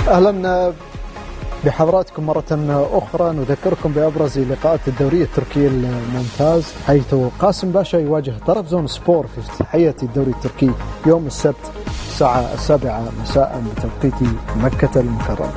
اهلا بحضراتكم مرة أخرى نذكركم بأبرز لقاءات الدوري التركي الممتاز حيث قاسم باشا يواجه طرابزون سبور في افتتاحية الدوري التركي يوم السبت الساعة السابعة مساء بتوقيت مكة المكرمة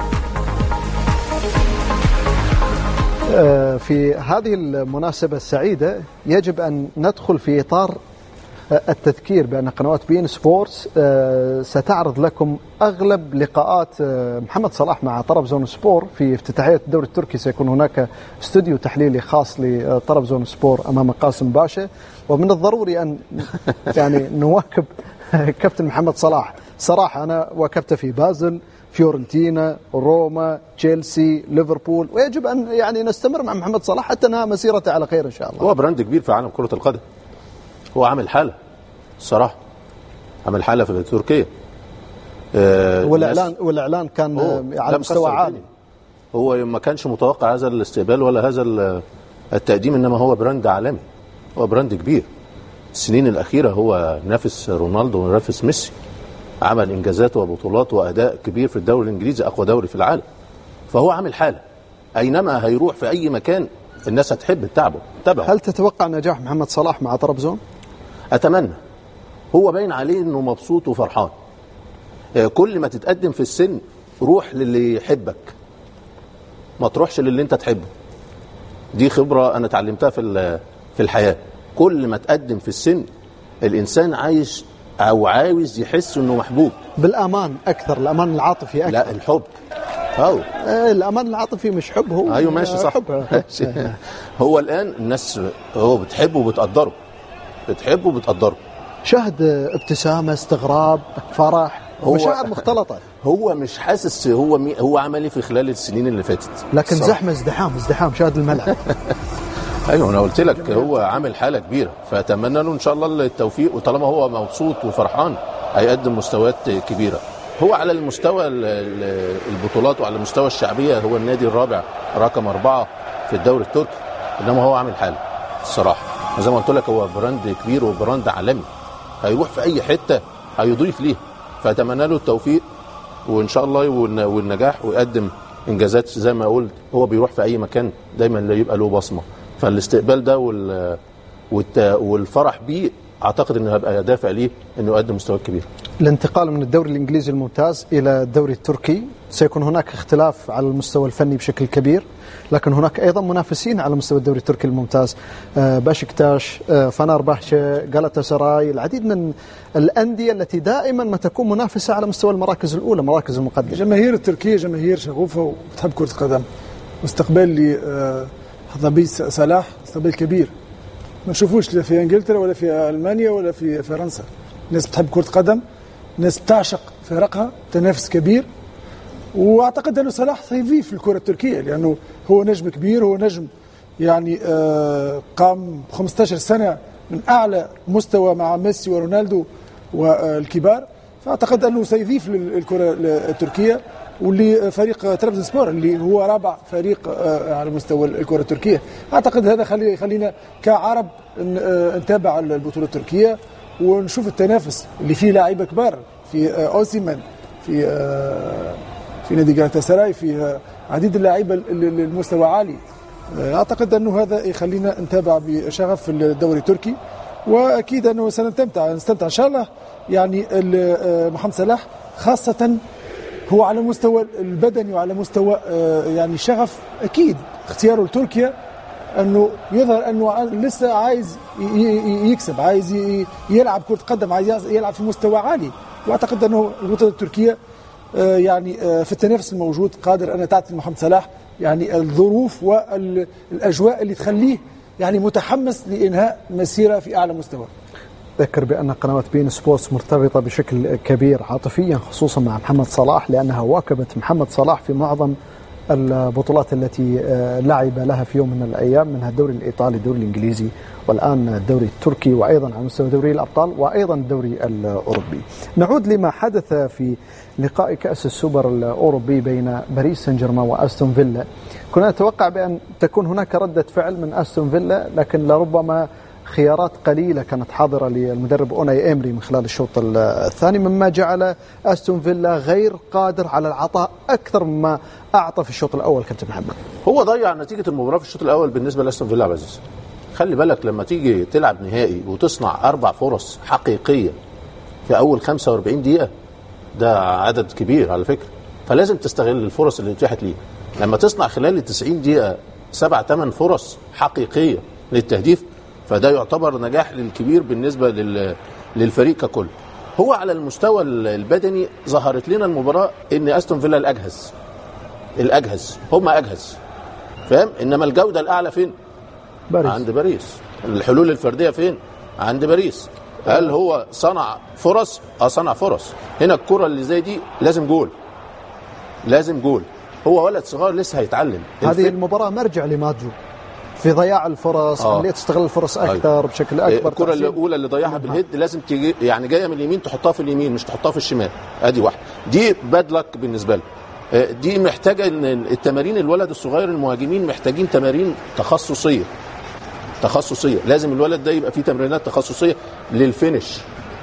آه، في هذه المناسبة السعيدة يجب أن ندخل في إطار التذكير بأن قنوات بين سبورتس آه، ستعرض لكم أغلب لقاءات آه، محمد صلاح مع طرابزون سبور في افتتاحية الدوري التركي سيكون هناك استوديو تحليلي خاص لطرابزون سبور أمام قاسم باشا ومن الضروري أن يعني نواكب كابتن محمد صلاح صراحة أنا واكبته في بازل فيورنتينا روما تشيلسي ليفربول ويجب أن يعني نستمر مع محمد صلاح حتى نهى مسيرته على خير إن شاء الله هو براند كبير في عالم كرة القدم هو عامل حالة الصراحة عامل حالة في تركيا آه والاعلان والاعلان كان على مستوى عالي هو ما كانش متوقع هذا الاستقبال ولا هذا التقديم انما هو براند عالمي هو براند كبير السنين الاخيره هو نافس رونالدو ونافس ميسي عمل انجازات وبطولات واداء كبير في الدوري الانجليزي اقوى دوري في العالم فهو عامل حاله اينما هيروح في اي مكان الناس هتحب تتابعه تابعه هل تتوقع نجاح محمد صلاح مع طرابزون؟ اتمنى هو باين عليه انه مبسوط وفرحان كل ما تتقدم في السن روح للي يحبك ما تروحش للي انت تحبه دي خبره انا اتعلمتها في في الحياه كل ما تقدم في السن الانسان عايش او عاوز يحس انه محبوب بالامان اكثر الامان العاطفي اكثر لا الحب أو. آه الامان العاطفي مش حب هو ايوه ماشي صح حب. هو الان الناس هو بتحبه وبتقدره بتحبه وبتقدره شاهد ابتسامه استغراب فرح هو مشاعر مختلطه هو مش حاسس هو مي هو عمل ايه في خلال السنين اللي فاتت لكن صح. زحمه ازدحام ازدحام شاهد الملعب ايوه انا قلت لك هو عامل حاله كبيره فاتمنى له ان شاء الله التوفيق وطالما هو مبسوط وفرحان هيقدم مستويات كبيره هو على المستوى البطولات وعلى المستوى الشعبيه هو النادي الرابع رقم اربعه في الدوري التركي انما هو عامل حاله الصراحه زي ما قلت لك هو براند كبير وبراند عالمي هيروح في اي حته هيضيف ليه فاتمنى له التوفيق وان شاء الله والنجاح ويقدم انجازات زي ما قلت هو بيروح في اي مكان دايما يبقى له بصمه فالاستقبال ده وال والفرح بيه اعتقد انه هيبقى دافع ليه انه يقدم مستويات كبيره. الانتقال من الدوري الانجليزي الممتاز الى الدوري التركي سيكون هناك اختلاف على المستوى الفني بشكل كبير لكن هناك ايضا منافسين على مستوى الدوري التركي الممتاز آه باشكتاش آه فنار بحشه جالاتا سراي العديد من الانديه التي دائما ما تكون منافسه على مستوى المراكز الاولى مراكز المقدمه. الجماهير التركيه جماهير شغوفه وتحب كره القدم. واستقبال ل حضابي صلاح استقبال كبير. ما نشوفوش لا في انجلترا ولا في المانيا ولا في فرنسا. الناس بتحب كره قدم الناس بتعشق فرقها تنافس كبير واعتقد انه صلاح سيضيف الكره التركيه لانه هو نجم كبير هو نجم يعني آه قام 15 سنه من اعلى مستوى مع ميسي ورونالدو والكبار فاعتقد انه سيضيف للكره التركيه واللي فريق ترابزون سبور اللي هو رابع فريق آه على مستوى الكره التركيه اعتقد هذا خلي يخلينا كعرب نتابع البطوله التركيه ونشوف التنافس اللي فيه لاعيبه كبار في اوسيمان في في نادي جالاتاسراي في عديد اللاعيبه المستوى عالي اعتقد انه هذا يخلينا نتابع بشغف في الدوري التركي واكيد انه سنستمتع نستمتع ان شاء الله يعني محمد صلاح خاصه هو على مستوى البدني وعلى مستوى يعني شغف اكيد اختياره لتركيا انه يظهر انه لسه عايز يكسب عايز يلعب كره قدم عايز يلعب في مستوى عالي واعتقد انه البطوله التركيه يعني في التنافس الموجود قادر ان تعطي محمد صلاح يعني الظروف والاجواء اللي تخليه يعني متحمس لانهاء مسيره في اعلى مستوى. ذكر بأن قنوات بين سبورتس مرتبطة بشكل كبير عاطفيا خصوصا مع محمد صلاح لأنها واكبت محمد صلاح في معظم البطولات التي لعب لها في يوم من الايام منها الدوري الايطالي الدوري الانجليزي والان الدوري التركي وايضا على مستوى دوري الابطال وايضا الدوري الاوروبي. نعود لما حدث في لقاء كاس السوبر الاوروبي بين باريس سان جيرمان واستون فيلا. كنا نتوقع بان تكون هناك رده فعل من استون فيلا لكن لربما خيارات قليله كانت حاضره للمدرب اوناي امري من خلال الشوط الثاني مما جعل استون فيلا غير قادر على العطاء اكثر مما اعطى في الشوط الاول كابتن محمد هو ضيع نتيجه المباراه في الشوط الاول بالنسبه لاستون فيلا عبد العزيز خلي بالك لما تيجي تلعب نهائي وتصنع اربع فرص حقيقيه في اول 45 دقيقه ده عدد كبير على فكره فلازم تستغل الفرص اللي اتيحت ليه لما تصنع خلال ال 90 دقيقه سبع ثمان فرص حقيقيه للتهديف فده يعتبر نجاح للكبير بالنسبه لل للفريق ككل هو على المستوى البدني ظهرت لنا المباراه ان استون فيلا الاجهز الاجهز هم اجهز فاهم انما الجوده الاعلى فين باريس عند باريس الحلول الفرديه فين عند باريس هل هو صنع فرص اه صنع فرص هنا الكره اللي زي دي لازم جول لازم جول هو ولد صغير لسه هيتعلم هذه الفك- المباراه مرجع لماجو في ضياع الفرص آه. عمليه تستغل الفرص اكثر بشكل اكبر الكره تحسين. الاولى اللي ضيعها بالهيد لازم تيجي يعني جايه من اليمين تحطها في اليمين مش تحطها في الشمال ادي واحده دي باد لك بالنسبه له آه، دي محتاجه ان التمارين الولد الصغير المهاجمين محتاجين تمارين تخصصيه تخصصيه لازم الولد ده يبقى فيه تمرينات تخصصيه للفينش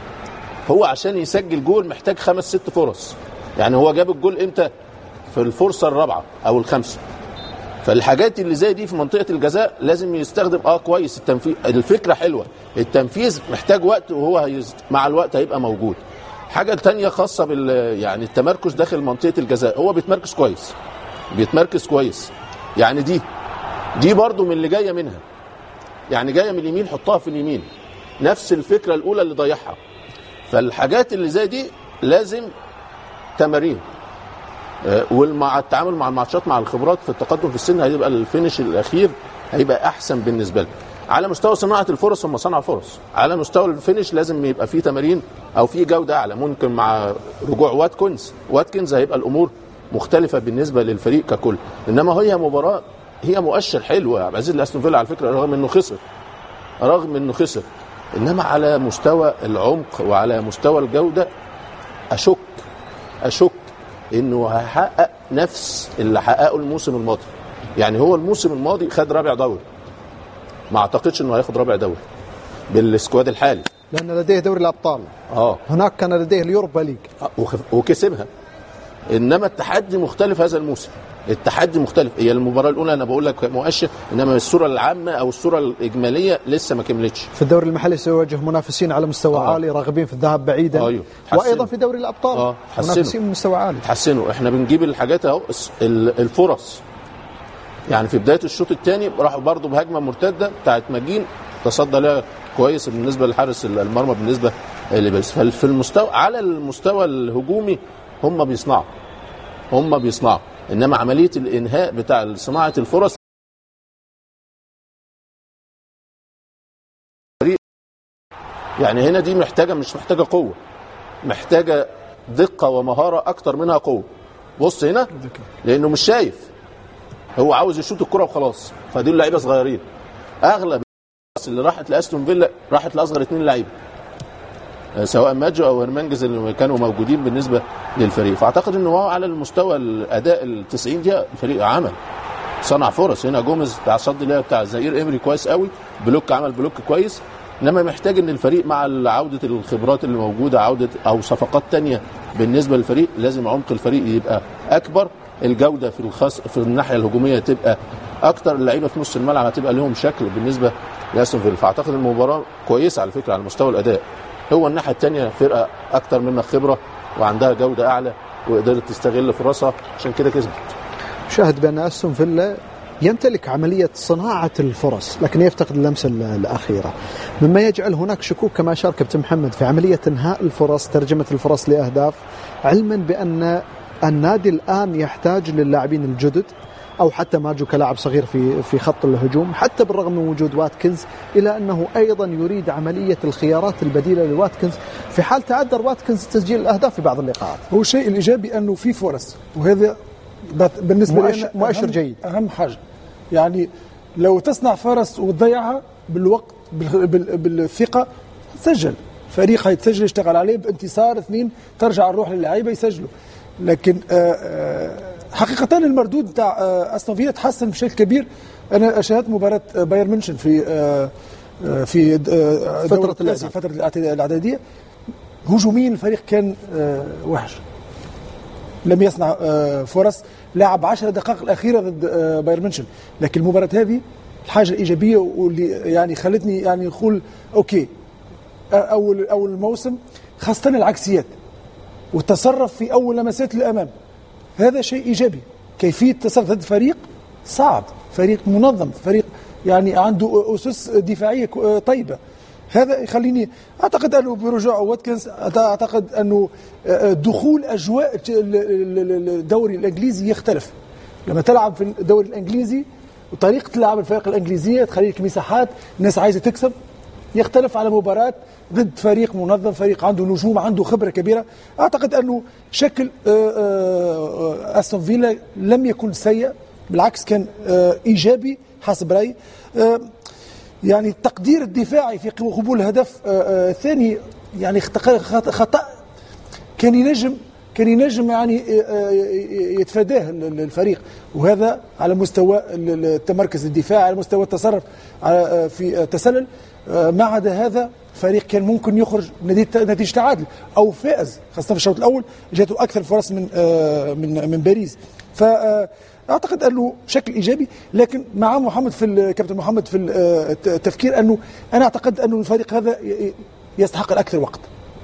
هو عشان يسجل جول محتاج خمس ست فرص يعني هو جاب الجول امتى في الفرصه الرابعه او الخامسه فالحاجات اللي زي دي في منطقه الجزاء لازم يستخدم اه كويس التنفيذ الفكره حلوه التنفيذ محتاج وقت وهو هيز... مع الوقت هيبقى موجود حاجه تانية خاصه بال يعني التمركز داخل منطقه الجزاء هو بيتمركز كويس بيتمركز كويس يعني دي دي برضو من اللي جايه منها يعني جايه من اليمين حطها في اليمين نفس الفكره الاولى اللي ضيعها فالحاجات اللي زي دي لازم تمارين آه، ومع التعامل مع الماتشات مع الخبرات في التقدم في السن هيبقى الفينش الاخير هيبقى احسن بالنسبه له على مستوى صناعه الفرص هم صنعوا فرص على مستوى الفينش لازم يبقى فيه تمارين او فيه جوده اعلى ممكن مع رجوع واتكنز واتكنز هيبقى الامور مختلفه بالنسبه للفريق ككل انما هي مباراه هي مؤشر حلو يا عبد العزيز لاستون فيلا على فكره رغم انه خسر رغم انه خسر انما على مستوى العمق وعلى مستوى الجوده اشك اشك انه هيحقق نفس اللي حققه الموسم الماضي يعني هو الموسم الماضي خد رابع دوري ما اعتقدش انه هياخد رابع دوري بالسكواد الحالي لان لديه دوري الابطال اه هناك كان لديه اليوروبا ليج وخف- وكسبها انما التحدي مختلف هذا الموسم التحدي مختلف هي المباراه الاولى انا بقول لك مؤشر انما الصوره العامه او الصوره الاجماليه لسه ما كملتش في الدوري المحلي سيواجه منافسين على مستوى آه. عالي راغبين في الذهاب بعيدا أيوه. حسنوا. وايضا في دوري الابطال آه. حسنوا. منافسين من مستوى عالي تحسنوا احنا بنجيب الحاجات اهو الس- ال- الفرص يعني في بدايه الشوط الثاني راحوا برضو بهجمه مرتده بتاعت ماجين تصدى لها كويس بالنسبه لحارس المرمى بالنسبه لباريس ففي المستوى على المستوى الهجومي هم بيصنعوا هم بيصنعوا انما عمليه الانهاء بتاع صناعه الفرص يعني هنا دي محتاجه مش محتاجه قوه محتاجه دقه ومهاره اكتر منها قوه بص هنا لانه مش شايف هو عاوز يشوط الكره وخلاص فدول لعيبه صغيرين اغلب الفرص اللي راحت لاستون فيلا راحت لاصغر اثنين لعيبه آه، سواء ماجو او هرمانجز اللي كانوا موجودين بالنسبه للفريق فاعتقد ان هو على المستوى الاداء ال 90 دقيقه الفريق عمل صنع فرص هنا جوميز بتاع صد اللي هي بتاع زائر امري كويس قوي بلوك عمل بلوك كويس انما محتاج ان الفريق مع عوده الخبرات اللي موجوده عوده او صفقات تانية بالنسبه للفريق لازم عمق الفريق يبقى اكبر الجوده في الخاص في الناحيه الهجوميه تبقى اكتر اللعيبه في نص الملعب هتبقى لهم شكل بالنسبه لاستون فيلا فاعتقد المباراه كويسه على فكره على مستوى الاداء هو الناحيه الثانيه فرقه اكتر منها خبره وعندها جوده اعلى وقدرت تستغل فرصها عشان كده كسبت شاهد بان استون فيلا يمتلك عملية صناعة الفرص لكن يفتقد اللمسة ال- الأخيرة مما يجعل هناك شكوك كما أشار كابتن محمد في عملية إنهاء الفرص ترجمة الفرص لأهداف علما بأن النادي الآن يحتاج للاعبين الجدد أو حتى ماجو كلاعب صغير في في خط الهجوم حتى بالرغم من وجود واتكنز إلى أنه أيضا يريد عملية الخيارات البديلة لواتكنز في حال تعذر واتكنز تسجيل الأهداف في بعض اللقاءات هو الشيء الايجابي انه في فرص وهذا بت- بالنسبه مؤشر- لنا مؤشر أهم- جيد. اهم حاجه يعني لو تصنع فرص وتضيعها بالوقت بال- بال- بالثقه سجل فريق هيتسجل يشتغل عليه بانتصار اثنين ترجع الروح للعيبه يسجلوا لكن آه، آه، حقيقه المردود بتاع آه، استون فيلا تحسن بشكل كبير انا شاهدت مباراه آه، بايرن ميونخ في آه، آه، في آه، فترة دورة الكأس، الإعداد. فتره الاعت- الاعداديه هجوميا الفريق كان آه، وحش لم يصنع آه، فرص لعب 10 دقائق الاخيره ضد آه، بايرن ميونخ لكن المباراه هذه الحاجه الايجابيه واللي يعني خلتني يعني نقول اوكي آه، اول اول الموسم خاصه العكسيات والتصرف في اول لمسات للامام هذا شيء ايجابي كيفيه التصرف ضد فريق صعب فريق منظم فريق يعني عنده اسس دفاعيه كو- طيبه هذا يخليني اعتقد انه برجوع واتكنز اعتقد انه دخول اجواء ال- ال- ال- الدوري الانجليزي يختلف لما تلعب في الدوري الانجليزي وطريقه لعب الفرق الانجليزيه تخلي لك مساحات الناس عايزه تكسب يختلف على مباراة ضد فريق منظم فريق عنده نجوم عنده خبرة كبيرة أعتقد أنه شكل آه، آه، أستون فيلا لم يكن سيء بالعكس كان آه، إيجابي حسب رأيي آه، يعني التقدير الدفاعي في قبول الهدف آه، آه، الثاني يعني خطأ- خطأ خطأ كان ينجم كان ينجم يعني آه، آه، يتفاداه ال- ال- الفريق وهذا على مستوى ال- ال- التمركز الدفاعي على مستوى التصرف على- آه، في التسلل آه، ما عدا هذا فريق كان ممكن يخرج نتيجة نتيجة تعادل او فائز خاصه في الشوط الاول جاته اكثر فرص من آه، من من باريس فاعتقد انه شكل ايجابي لكن مع محمد في ال- كابتن محمد في ال- آه، الت- التفكير انه انا اعتقد انه الفريق هذا ي- ي- يستحق الاكثر وقت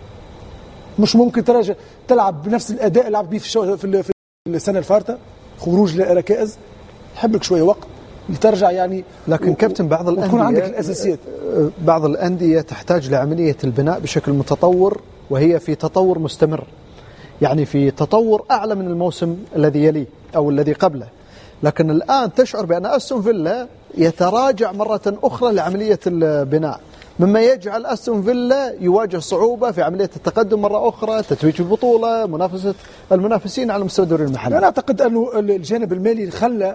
مش ممكن تراجع تلعب بنفس الاداء اللي لعبت به في الشو- في ال- في السنه الفارطه خروج لركائز يحب لك شويه وقت لترجع يعني لكن و- كابتن بعض وتكون الأندية عندك الاساسيات بعض الأندية تحتاج لعملية البناء بشكل متطور وهي في تطور مستمر يعني في تطور أعلى من الموسم الذي يليه أو الذي قبله لكن الآن تشعر بأن أستون فيلا يتراجع مرة أخرى لعملية البناء مما يجعل أستون فيلا يواجه صعوبة في عملية التقدم مرة أخرى تتويج البطولة منافسة المنافسين على مستوى الدوري المحلي انا اعتقد انه الجانب المالي خلى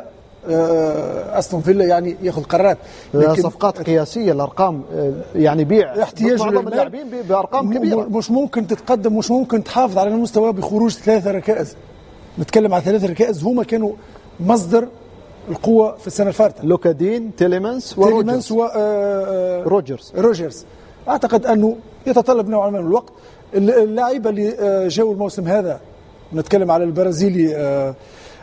آه، استون فيلا يعني ياخذ قرارات صفقات قياسية الأرقام آه، يعني بيع احتياج معظم للمال اللاعبين ب- بأرقام م- كبيرة م- مش ممكن تتقدم مش ممكن تحافظ على المستوى بخروج ثلاثة ركائز نتكلم عن ثلاثة ركائز هما كانوا مصدر القوة في السنة الفارطة لوكا دين تيليمانس تيليمانس وروجرز و آه، آه، روجرز روجرز اعتقد انه يتطلب نوعا ما من الوقت اللاعيبه اللي آه، جاوا الموسم هذا نتكلم على البرازيلي آه،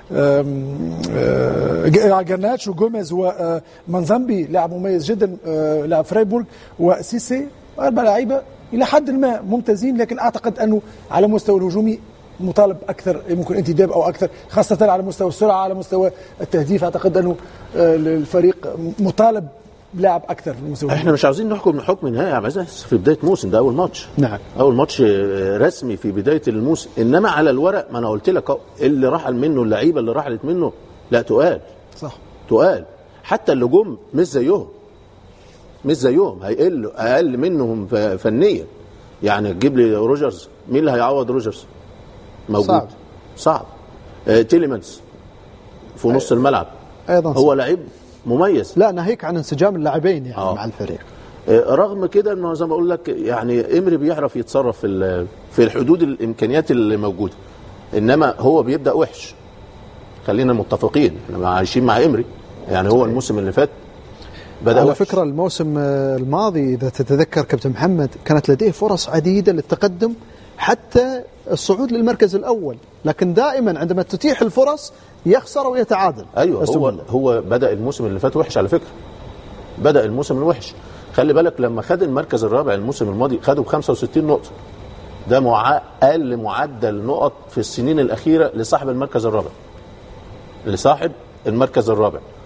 آم، آه، ج- جرناتشو جوميز ومنزامبي لاعب مميز جدا آه، لاعب فرايبورغ وسيسي اربع لعيبه الى حد ما ممتازين لكن اعتقد انه على المستوى الهجومي مطالب اكثر ممكن انتداب او اكثر خاصه على مستوى السرعه على مستوى التهديف اعتقد انه آه، الفريق مطالب لاعب اكثر في المستوى الهجومي. احنا مش عاوزين نحكم حكم نهائي يا عبد العزيز في بدايه موسم ده اول ماتش نعم. اول ماتش آه، رسمي في بدايه الموسم انما على الورق ما انا قلت لك أهو، اللي رحل منه اللعيبه اللي رحلت منه لا تقال صح تقال حتى اللي جم مش زيهم مش زيهم هيقلوا اقل منهم ف- فنيا يعني تجيب لي روجرز مين اللي هيعوض روجرز موجود صعب. صعب آه تيليمانس في نص الملعب أيضا هو لعيب مميز لا ناهيك عن انسجام اللاعبين يعني آه. مع الفريق آه، رغم كده انه زي ما اقول لك يعني امري بيعرف يتصرف في ال- في الحدود الامكانيات اللي موجوده انما هو بيبدا وحش خلينا متفقين احنا عايشين مع امري يعني هو الموسم اللي فات بدا على وحش. فكرة الموسم آه، الماضي إذا تتذكر كابتن محمد كانت لديه فرص عديدة للتقدم حتى الصعود للمركز الأول لكن دائما عندما تتيح الفرص يخسر ويتعادل ايوه أستون هو فيلا. هو بدا الموسم اللي فات وحش على فكره بدا الموسم الوحش خلي بالك لما خد المركز الرابع الموسم الماضي خده ب 65 نقطه ده مع اقل معدل نقط في السنين الاخيره لصاحب المركز الرابع لصاحب المركز الرابع